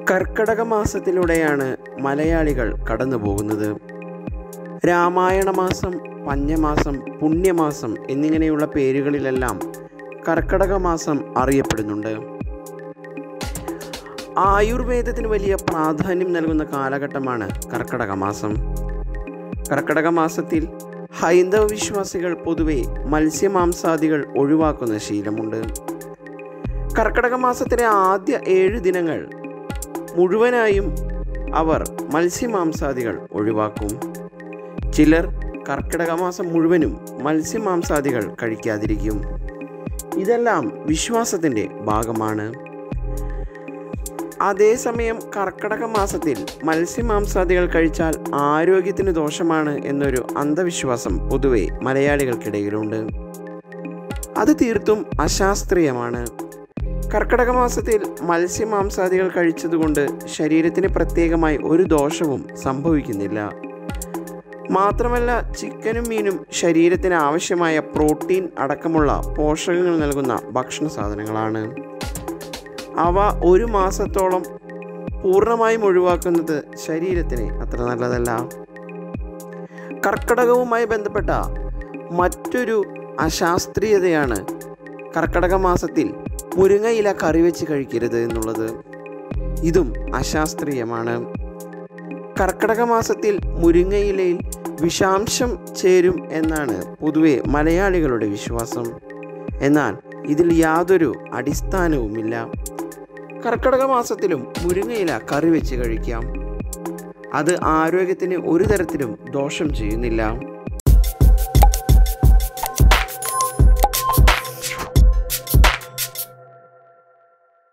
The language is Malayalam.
കർക്കടക മാസത്തിലൂടെയാണ് മലയാളികൾ കടന്നു പോകുന്നത് രാമായണ മാസം പഞ്ഞമാസം പുണ്യമാസം എന്നിങ്ങനെയുള്ള പേരുകളിലെല്ലാം കർക്കടക മാസം അറിയപ്പെടുന്നുണ്ട് ആയുർവേദത്തിന് വലിയ പ്രാധാന്യം നൽകുന്ന കാലഘട്ടമാണ് കർക്കടക മാസം കർക്കടക മാസത്തിൽ ഹൈന്ദവ വിശ്വാസികൾ പൊതുവെ മത്സ്യമാംസാദികൾ ഒഴിവാക്കുന്ന ശീലമുണ്ട് കർക്കടക മാസത്തിലെ ആദ്യ ഏഴ് ദിനങ്ങൾ മുഴുവനായും അവർ മത്സ്യമാംസാദികൾ ഒഴിവാക്കും ചിലർ കർക്കിടക മാസം മുഴുവനും മത്സ്യമാംസാദികൾ കഴിക്കാതിരിക്കും ഇതെല്ലാം വിശ്വാസത്തിൻ്റെ ഭാഗമാണ് അതേസമയം കർക്കടക മാസത്തിൽ മത്സ്യമാംസാദികൾ കഴിച്ചാൽ ആരോഗ്യത്തിന് ദോഷമാണ് എന്നൊരു അന്ധവിശ്വാസം പൊതുവെ മലയാളികൾക്കിടയിലുണ്ട് അത് തീർത്തും അശാസ്ത്രീയമാണ് കർക്കടക മാസത്തിൽ മത്സ്യമാംസാദികൾ കഴിച്ചതുകൊണ്ട് ശരീരത്തിന് പ്രത്യേകമായി ഒരു ദോഷവും സംഭവിക്കുന്നില്ല മാത്രമല്ല ചിക്കനും മീനും ശരീരത്തിന് ആവശ്യമായ പ്രോട്ടീൻ അടക്കമുള്ള പോഷകങ്ങൾ നൽകുന്ന ഭക്ഷണ സാധനങ്ങളാണ് അവ ഒരു മാസത്തോളം പൂർണ്ണമായും ഒഴിവാക്കുന്നത് ശരീരത്തിന് അത്ര നല്ലതല്ല കർക്കടകവുമായി ബന്ധപ്പെട്ട മറ്റൊരു അശാസ്ത്രീയതയാണ് കർക്കടക മാസത്തിൽ മുരിങ്ങയില കറി വെച്ച് കഴിക്കരുത് എന്നുള്ളത് ഇതും അശാസ്ത്രീയമാണ് കർക്കടക മാസത്തിൽ മുരിങ്ങയിലയിൽ വിഷാംശം ചേരും എന്നാണ് പൊതുവെ മലയാളികളുടെ വിശ്വാസം എന്നാൽ ഇതിൽ യാതൊരു അടിസ്ഥാനവുമില്ല കർക്കടക മാസത്തിലും മുരിങ്ങയില കറി വെച്ച് കഴിക്കാം അത് ആരോഗ്യത്തിന് ഒരു തരത്തിലും ദോഷം ചെയ്യുന്നില്ല